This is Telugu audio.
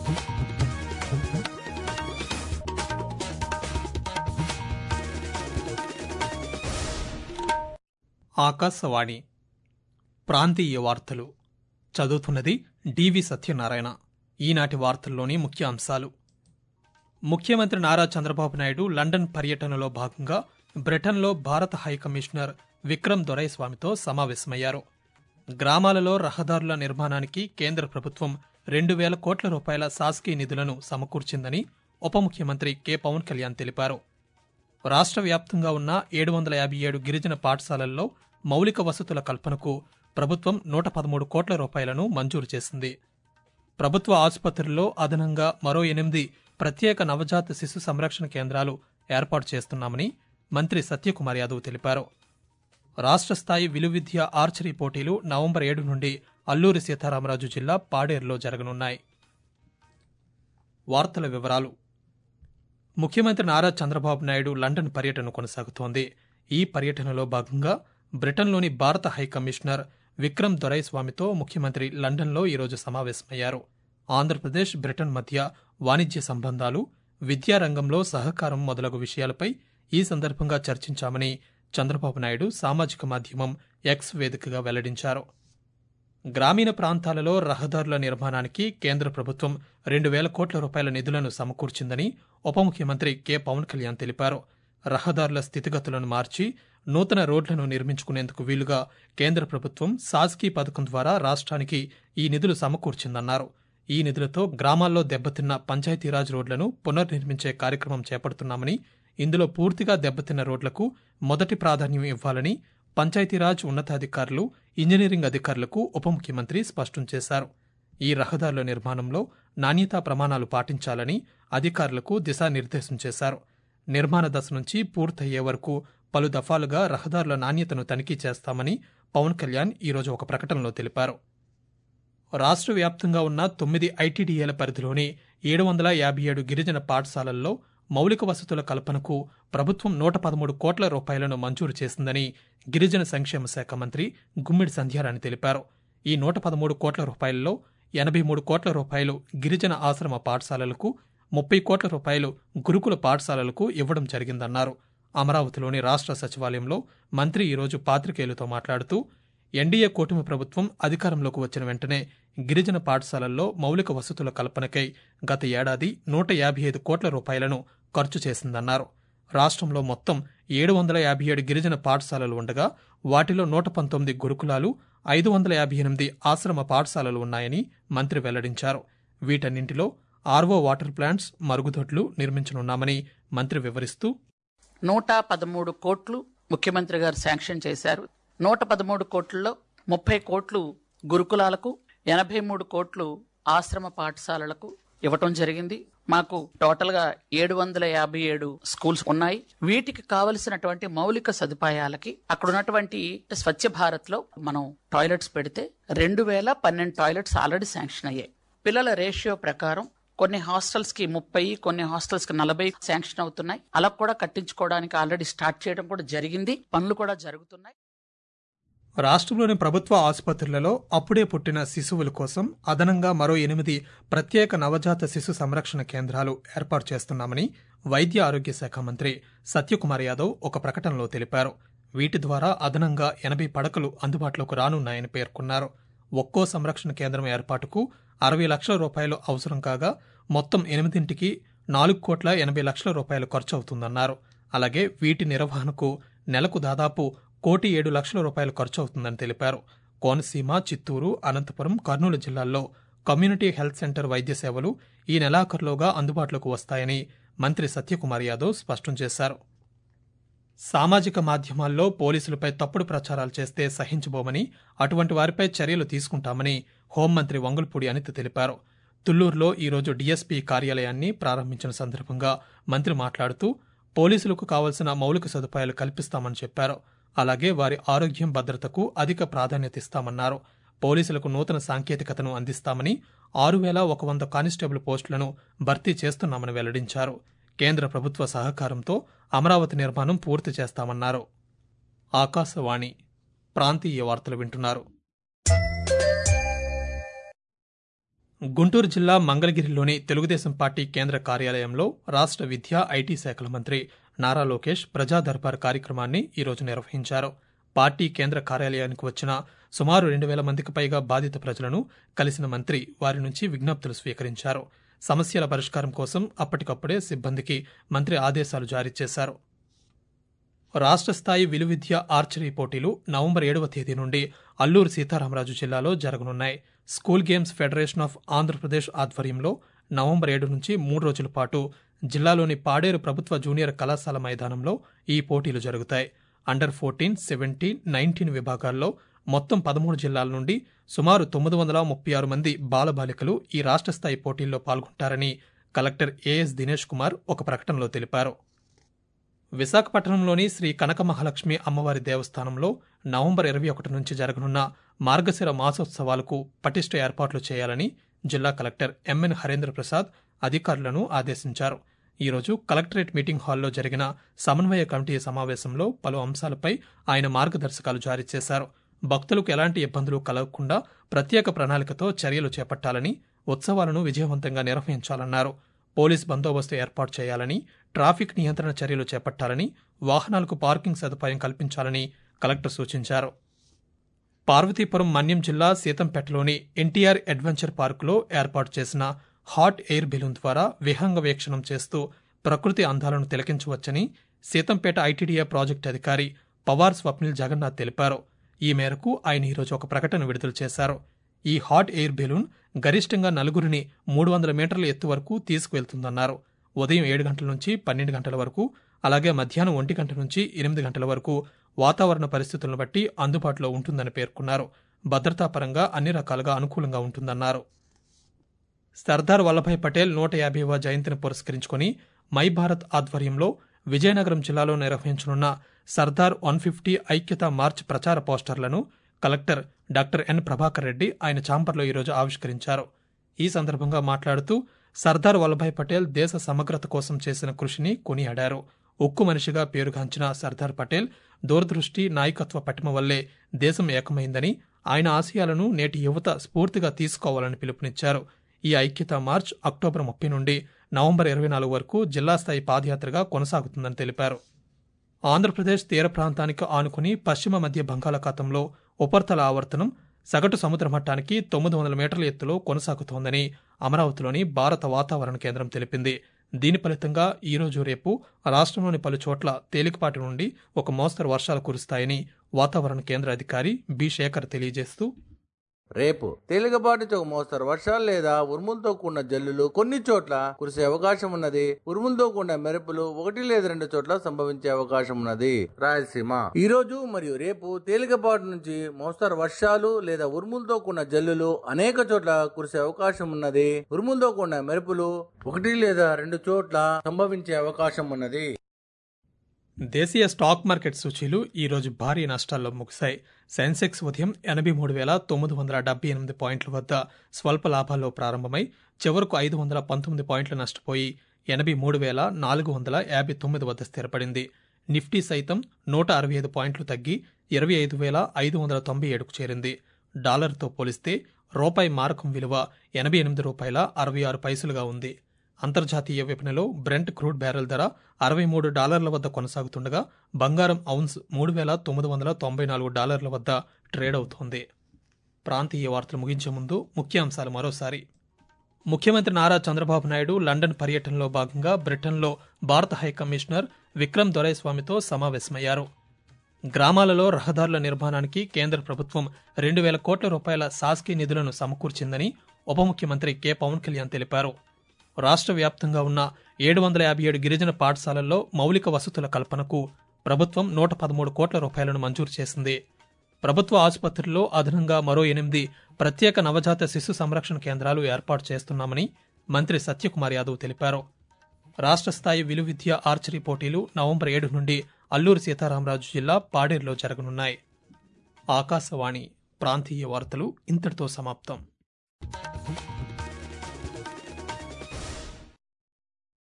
ఆకాశవాణి ప్రాంతీయ వార్తలు చదువుతున్నది డివి సత్యనారాయణ ఈనాటి వార్తల్లోని ముఖ్య అంశాలు ముఖ్యమంత్రి నారా చంద్రబాబు నాయుడు లండన్ పర్యటనలో భాగంగా బ్రిటన్లో భారత హైకమిషనర్ విక్రమ్ దొరైస్వామితో సమావేశమయ్యారు గ్రామాలలో రహదారుల నిర్మాణానికి కేంద్ర ప్రభుత్వం రెండు వేల కోట్ల రూపాయల శాసకీ నిధులను సమకూర్చిందని ఉప ముఖ్యమంత్రి కె పవన్ కళ్యాణ్ తెలిపారు రాష్ట్ర వ్యాప్తంగా ఉన్న ఏడు వందల యాభై ఏడు గిరిజన పాఠశాలల్లో మౌలిక వసతుల కల్పనకు ప్రభుత్వం నూట పదమూడు కోట్ల రూపాయలను మంజూరు చేసింది ప్రభుత్వ ఆసుపత్రుల్లో అదనంగా మరో ఎనిమిది ప్రత్యేక నవజాత శిశు సంరక్షణ కేంద్రాలు ఏర్పాటు చేస్తున్నామని మంత్రి సత్యకుమార్ యాదవ్ తెలిపారు రాష్ట్ర స్థాయి విలువిద్య ఆర్చరీ పోటీలు నవంబర్ ఏడు నుండి అల్లూరి సీతారామరాజు జిల్లా పాడేరులో జరగనున్నాయి వార్తల వివరాలు ముఖ్యమంత్రి నారా చంద్రబాబు నాయుడు లండన్ పర్యటన కొనసాగుతోంది ఈ పర్యటనలో భాగంగా బ్రిటన్లోని భారత హైకమిషనర్ విక్రమ్ దొరైస్వామితో ముఖ్యమంత్రి లండన్లో ఈరోజు సమావేశమయ్యారు ఆంధ్రప్రదేశ్ బ్రిటన్ మధ్య వాణిజ్య సంబంధాలు విద్యారంగంలో సహకారం మొదలగు విషయాలపై ఈ సందర్భంగా చర్చించామని చంద్రబాబు నాయుడు సామాజిక మాధ్యమం ఎక్స్ వేదికగా వెల్లడించారు గ్రామీణ ప్రాంతాలలో రహదారుల నిర్మాణానికి కేంద్ర ప్రభుత్వం రెండు వేల కోట్ల రూపాయల నిధులను సమకూర్చిందని ఉప ముఖ్యమంత్రి కె పవన్ కళ్యాణ్ తెలిపారు రహదారుల స్థితిగతులను మార్చి నూతన రోడ్లను నిర్మించుకునేందుకు వీలుగా కేంద్ర ప్రభుత్వం సాస్కీ పథకం ద్వారా రాష్ట్రానికి ఈ నిధులు సమకూర్చిందన్నారు ఈ నిధులతో గ్రామాల్లో దెబ్బతిన్న పంచాయతీరాజ్ రోడ్లను పునర్నిర్మించే కార్యక్రమం చేపడుతున్నామని ఇందులో పూర్తిగా దెబ్బతిన్న రోడ్లకు మొదటి ప్రాధాన్యం ఇవ్వాలని పంచాయతీరాజ్ ఉన్నతాధికారులు ఇంజనీరింగ్ అధికారులకు ఉప ముఖ్యమంత్రి స్పష్టం చేశారు ఈ రహదారుల నిర్మాణంలో నాణ్యతా ప్రమాణాలు పాటించాలని అధికారులకు దిశానిర్దేశం చేశారు నిర్మాణ దశ నుంచి పూర్తయ్యే వరకు పలు దఫాలుగా రహదారుల నాణ్యతను తనిఖీ చేస్తామని పవన్ కళ్యాణ్ ఈరోజు ఒక ప్రకటనలో తెలిపారు రాష్ట్ర వ్యాప్తంగా ఉన్న తొమ్మిది ఐటీడీఏల పరిధిలోని ఏడు వందల యాభై ఏడు గిరిజన పాఠశాలల్లో మౌలిక వసతుల కల్పనకు ప్రభుత్వం నూట పదమూడు కోట్ల రూపాయలను మంజూరు చేసిందని గిరిజన సంక్షేమ శాఖ మంత్రి గుమ్మిడి సంధ్యారాణి తెలిపారు ఈ నూట పదమూడు కోట్ల రూపాయలలో ఎనభై మూడు కోట్ల రూపాయలు గిరిజన ఆశ్రమ పాఠశాలలకు ముప్పై కోట్ల రూపాయలు గురుకుల పాఠశాలలకు ఇవ్వడం జరిగిందన్నారు అమరావతిలోని రాష్ట్ర సచివాలయంలో మంత్రి ఈరోజు పాత్రికేయులతో మాట్లాడుతూ ఎన్డీఏ కూటమి ప్రభుత్వం అధికారంలోకి వచ్చిన వెంటనే గిరిజన పాఠశాలల్లో మౌలిక వసతుల కల్పనకై గత ఏడాది నూట యాభై ఐదు కోట్ల రూపాయలను ఖర్చు చేసిందన్నారు రాష్ట్రంలో మొత్తం ఏడు వందల యాభై ఏడు గిరిజన పాఠశాలలు ఉండగా వాటిలో నూట పంతొమ్మిది గురుకులాలు ఐదు వందల యాభై ఎనిమిది ఆశ్రమ పాఠశాలలు ఉన్నాయని మంత్రి వెల్లడించారు వీటన్నింటిలో ఆర్వో వాటర్ ప్లాంట్స్ మరుగుదొడ్లు నిర్మించనున్నామని మంత్రి వివరిస్తూ నూట పదమూడు కోట్లు ముఖ్యమంత్రి గారు శాంక్షన్ చేశారు నూట పదమూడు కోట్లలో ముప్పై కోట్లు గురుకులాలకు ఎనభై మూడు కోట్లు ఆశ్రమ పాఠశాలలకు ఇవ్వటం జరిగింది మాకు టోటల్ గా ఏడు వందల యాభై ఏడు స్కూల్స్ ఉన్నాయి వీటికి కావలసినటువంటి మౌలిక సదుపాయాలకి అక్కడ ఉన్నటువంటి స్వచ్ఛ భారత్ లో మనం టాయిలెట్స్ పెడితే రెండు వేల పన్నెండు టాయిలెట్స్ ఆల్రెడీ శాంక్షన్ అయ్యాయి పిల్లల రేషియో ప్రకారం కొన్ని హాస్టల్స్ కి ముప్పై కొన్ని హాస్టల్స్ కి నలభై శాంక్షన్ అవుతున్నాయి అలా కూడా కట్టించుకోవడానికి ఆల్రెడీ స్టార్ట్ చేయడం కూడా జరిగింది పనులు కూడా జరుగుతున్నాయి రాష్ట్రంలోని ప్రభుత్వ ఆసుపత్రులలో అప్పుడే పుట్టిన శిశువుల కోసం అదనంగా మరో ఎనిమిది ప్రత్యేక నవజాత శిశు సంరక్షణ కేంద్రాలు ఏర్పాటు చేస్తున్నామని వైద్య ఆరోగ్య శాఖ మంత్రి సత్యకుమార్ యాదవ్ ఒక ప్రకటనలో తెలిపారు వీటి ద్వారా అదనంగా ఎనభై పడకలు అందుబాటులోకి రానున్నాయని పేర్కొన్నారు ఒక్కో సంరక్షణ కేంద్రం ఏర్పాటుకు అరవై లక్షల రూపాయలు అవసరం కాగా మొత్తం ఎనిమిదింటికి నాలుగు కోట్ల ఎనభై లక్షల రూపాయలు ఖర్చు అవుతుందన్నారు అలాగే వీటి నిర్వహణకు నెలకు దాదాపు కోటి ఏడు లక్షల రూపాయలు ఖర్చు అవుతుందని తెలిపారు కోనసీమ చిత్తూరు అనంతపురం కర్నూలు జిల్లాల్లో కమ్యూనిటీ హెల్త్ సెంటర్ వైద్య సేవలు ఈ నెలాఖరులోగా అందుబాటులోకి వస్తాయని మంత్రి సత్యకుమార్ యాదవ్ స్పష్టం చేశారు సామాజిక మాధ్యమాల్లో పోలీసులపై తప్పుడు ప్రచారాలు చేస్తే సహించబోమని అటువంటి వారిపై చర్యలు తీసుకుంటామని హోంమంత్రి వంగుల్పూడి అనిత తెలిపారు తుళ్లూరులో ఈరోజు డీఎస్పీ కార్యాలయాన్ని ప్రారంభించిన సందర్భంగా మంత్రి మాట్లాడుతూ పోలీసులకు కావలసిన మౌలిక సదుపాయాలు కల్పిస్తామని చెప్పారు అలాగే వారి ఆరోగ్యం భద్రతకు అధిక ప్రాధాన్యత ఇస్తామన్నారు పోలీసులకు నూతన సాంకేతికతను అందిస్తామని ఆరు వేల ఒక వంద కానిస్టేబుల్ పోస్టులను భర్తీ చేస్తున్నామని వెల్లడించారు కేంద్ర ప్రభుత్వ సహకారంతో అమరావతి నిర్మాణం పూర్తి చేస్తామన్నారు ఆకాశవాణి ప్రాంతీయ వార్తలు వింటున్నారు గుంటూరు జిల్లా మంగళగిరిలోని తెలుగుదేశం పార్టీ కేంద్ర కార్యాలయంలో రాష్ట్ర విద్యా ఐటీ శాఖల మంత్రి నారా లోకేష్ ప్రజా దర్బార్ కార్యక్రమాన్ని ఈరోజు నిర్వహించారు పార్టీ కేంద్ర కార్యాలయానికి వచ్చిన సుమారు రెండు వేల మందికి పైగా బాధిత ప్రజలను కలిసిన మంత్రి వారి నుంచి విజ్ఞప్తులు స్వీకరించారు సమస్యల పరిష్కారం కోసం అప్పటికప్పుడే సిబ్బందికి మంత్రి ఆదేశాలు జారీ చేశారు రాష్ట్ర స్థాయి విలువిద్య ఆర్చరీ పోటీలు నవంబర్ ఏడవ తేదీ నుండి అల్లూరు సీతారామరాజు జిల్లాలో జరగనున్నాయి school games federation of Andhra Pradesh ఆధ్వర్యంలో నవంబర్ ఏడు నుంచి మూడు రోజుల పాటు జిల్లాలోని పాడేరు ప్రభుత్వ జూనియర్ కళాశాల మైదానంలో ఈ పోటీలు జరుగుతాయి అండర్ ఫోర్టీన్ సెవెంటీన్ నైన్టీన్ విభాగాల్లో మొత్తం పదమూడు జిల్లాల నుండి సుమారు తొమ్మిది వందల ముప్పై ఆరు మంది బాలబాలికలు ఈ రాష్ట్ర స్థాయి పోటీల్లో పాల్గొంటారని కలెక్టర్ ఏఎస్ దినేష్ కుమార్ ఒక ప్రకటనలో తెలిపారు విశాఖపట్నంలోని శ్రీ కనక మహాలక్ష్మి అమ్మవారి దేవస్థానంలో నవంబర్ ఇరవై ఒకటి నుంచి జరగనున్న మార్గశిర మాసోత్సవాలకు పటిష్ట ఏర్పాట్లు చేయాలని జిల్లా కలెక్టర్ ఎంఎన్ హరేంద్ర ప్రసాద్ అధికారులను ఆదేశించారు ఈరోజు కలెక్టరేట్ మీటింగ్ హాల్లో జరిగిన సమన్వయ కమిటీ సమావేశంలో పలు అంశాలపై ఆయన మార్గదర్శకాలు జారీ చేశారు భక్తులకు ఎలాంటి ఇబ్బందులు కలగకుండా ప్రత్యేక ప్రణాళికతో చర్యలు చేపట్టాలని ఉత్సవాలను విజయవంతంగా నిర్వహించాలన్నారు పోలీస్ బందోబస్తు ఏర్పాటు చేయాలని ట్రాఫిక్ నియంత్రణ చర్యలు చేపట్టాలని వాహనాలకు పార్కింగ్ సదుపాయం కల్పించాలని కలెక్టర్ సూచించారు పార్వతీపురం మన్యం జిల్లా సీతంపేటలోని ఎన్టీఆర్ అడ్వెంచర్ పార్కులో ఏర్పాటు చేసిన హాట్ ఎయిర్ బెలూన్ ద్వారా విహంగ వీక్షణం చేస్తూ ప్రకృతి అందాలను తిలకించవచ్చని సీతంపేట ఐటీడీఏ ప్రాజెక్టు అధికారి పవార్ స్వప్నిల్ జగన్నాథ్ తెలిపారు ఈ మేరకు ఆయన ఈరోజు ఒక ప్రకటన విడుదల చేశారు ఈ హాట్ ఎయిర్ బెలూన్ గరిష్టంగా నలుగురిని మూడు వందల మీటర్ల ఎత్తు వరకు తీసుకువెళ్తుందన్నారు ఉదయం ఏడు గంటల నుంచి పన్నెండు గంటల వరకు అలాగే మధ్యాహ్నం ఒంటి గంట నుంచి ఎనిమిది గంటల వరకు వాతావరణ పరిస్థితులను బట్టి అందుబాటులో ఉంటుందని పేర్కొన్నారు భద్రతా పరంగా అన్ని రకాలుగా అనుకూలంగా ఉంటుందన్నారు సర్దార్ వల్లభాయ్ పటేల్ నూట యాభైవ జయంతిని పురస్కరించుకుని మై భారత్ ఆధ్వర్యంలో విజయనగరం జిల్లాలో నిర్వహించనున్న సర్దార్ వన్ ఫిఫ్టీ ఐక్యతా మార్చ్ ప్రచార పోస్టర్లను collector doctor N Prabhakar Reddy ఆయన చాంపర్లో ఈరోజు ఆవిష్కరించారు ఈ సందర్భంగా మాట్లాడుతూ సర్దార్ వల్లభాయ్ పటేల్ దేశ సమగ్రత కోసం చేసిన కృషిని కొనియాడారు ఉక్కు మనిషిగా పేరుగాంచిన సర్దార్ పటేల్ దూరదృష్టి నాయకత్వ పటిమ వల్లే దేశం ఏకమైందని ఆయన ఆశయాలను నేటి యువత స్ఫూర్తిగా తీసుకోవాలని పిలుపునిచ్చారు ఈ ఐక్యతా మార్చ్ అక్టోబర్ ముప్పై నుండి నవంబర్ ఇరవై నాలుగు వరకు జిల్లా స్థాయి పాదయాత్రగా కొనసాగుతుందని తెలిపారు ఆంధ్రప్రదేశ్ తీర ప్రాంతానికి ఆనుకుని పశ్చిమ మధ్య బంగాళాఖాతంలో ఉపరితల ఆవర్తనం సగటు సముద్ర మట్టానికి తొమ్మిది వందల మీటర్ల ఎత్తులో కొనసాగుతోందని అమరావతిలోని భారత వాతావరణ కేంద్రం తెలిపింది దీని ఫలితంగా ఈరోజు రేపు రాష్ట్రంలోని పలు చోట్ల తేలికపాటి నుండి ఒక మోస్తరు వర్షాలు కురుస్తాయని వాతావరణ కేంద్ర అధికారి బి శేఖర్ తెలియజేస్తూ రేపు తేలికపాటి ఒక మోస్తరు వర్షాలు లేదా ఉరుములతో కూడిన జల్లులు కొన్ని చోట్ల కురిసే అవకాశం ఉన్నది ఉరుములతో కూడిన మెరుపులు ఒకటి లేదా రెండు చోట్ల సంభవించే అవకాశం ఉన్నది రాయలసీమ ఈ రోజు మరియు రేపు తేలికపాటి నుంచి మోస్తరు వర్షాలు లేదా ఉరుములతో కూడిన జల్లులు అనేక చోట్ల కురిసే అవకాశం ఉన్నది ఉరుములతో కూడిన మెరుపులు ఒకటి లేదా రెండు చోట్ల సంభవించే అవకాశం ఉన్నది దేశీయ స్టాక్ మార్కెట్ సూచీలు ఈ రోజు భారీ నష్టాల్లో ముగిశాయి సెన్సెక్స్ ఉదయం ఎనభై మూడు వేల తొమ్మిది వందల డెబ్బై ఎనిమిది పాయింట్ల వద్ద స్వల్ప లాభాల్లో ప్రారంభమై చివరకు ఐదు వందల పంతొమ్మిది పాయింట్లు నష్టపోయి ఎనభై మూడు వేల నాలుగు వందల యాభై తొమ్మిది వద్ద స్థిరపడింది నిఫ్టీ సైతం నూట అరవై ఐదు పాయింట్లు తగ్గి ఇరవై ఐదు వేల ఐదు వందల తొంభై ఏడుకు చేరింది డాలర్తో పోలిస్తే రూపాయి మారకం విలువ ఎనభై ఎనిమిది రూపాయల అరవై ఆరు పైసలుగా ఉంది అంతర్జాతీయ విపణిలో బ్రెంట్ క్రూడ్ బ్యారెల్ ధర అరవై మూడు డాలర్ల వద్ద కొనసాగుతుండగా బంగారం ఔన్స్ మూడు వేల తొమ్మిది వందల తొంభై నాలుగు డాలర్ల వద్ద ట్రేడ్ అవుతోంది ప్రాంతీయ వార్తలు ముగించే ముందు ముఖ్యాంశాలు మరోసారి ముఖ్యమంత్రి నారా చంద్రబాబు నాయుడు లండన్ పర్యటనలో భాగంగా బ్రిటన్లో భారత హైకమిషనర్ విక్రమ్ దొరైస్వామితో సమావేశమయ్యారు గ్రామాలలో రహదారుల నిర్మాణానికి కేంద్ర ప్రభుత్వం రెండు వేల కోట్ల రూపాయల సాస్కీ నిధులను సమకూర్చిందని ఉప ముఖ్యమంత్రి కె పవన్ కళ్యాణ్ తెలిపారు రాష్ట్ర వ్యాప్తంగా ఉన్న ఏడు వందల యాభై ఏడు గిరిజన పాఠశాలల్లో మౌలిక వసతుల కల్పనకు ప్రభుత్వం నూట పదమూడు కోట్ల రూపాయలను మంజూరు చేసింది ప్రభుత్వ ఆసుపత్రుల్లో అదనంగా మరో ఎనిమిది ప్రత్యేక నవజాత శిశు సంరక్షణ కేంద్రాలు ఏర్పాటు చేస్తున్నామని మంత్రి సత్యకుమార్ యాదవ్ తెలిపారు రాష్ట్ర స్థాయి విలువిద్య ఆర్చరీ పోటీలు నవంబర్ ఏడు నుండి అల్లూరు సీతారామరాజు జిల్లా పాడేరులో జరగనున్నాయి ఆకాశవాణి ప్రాంతీయ వార్తలు ఇంతటితో సమాప్తం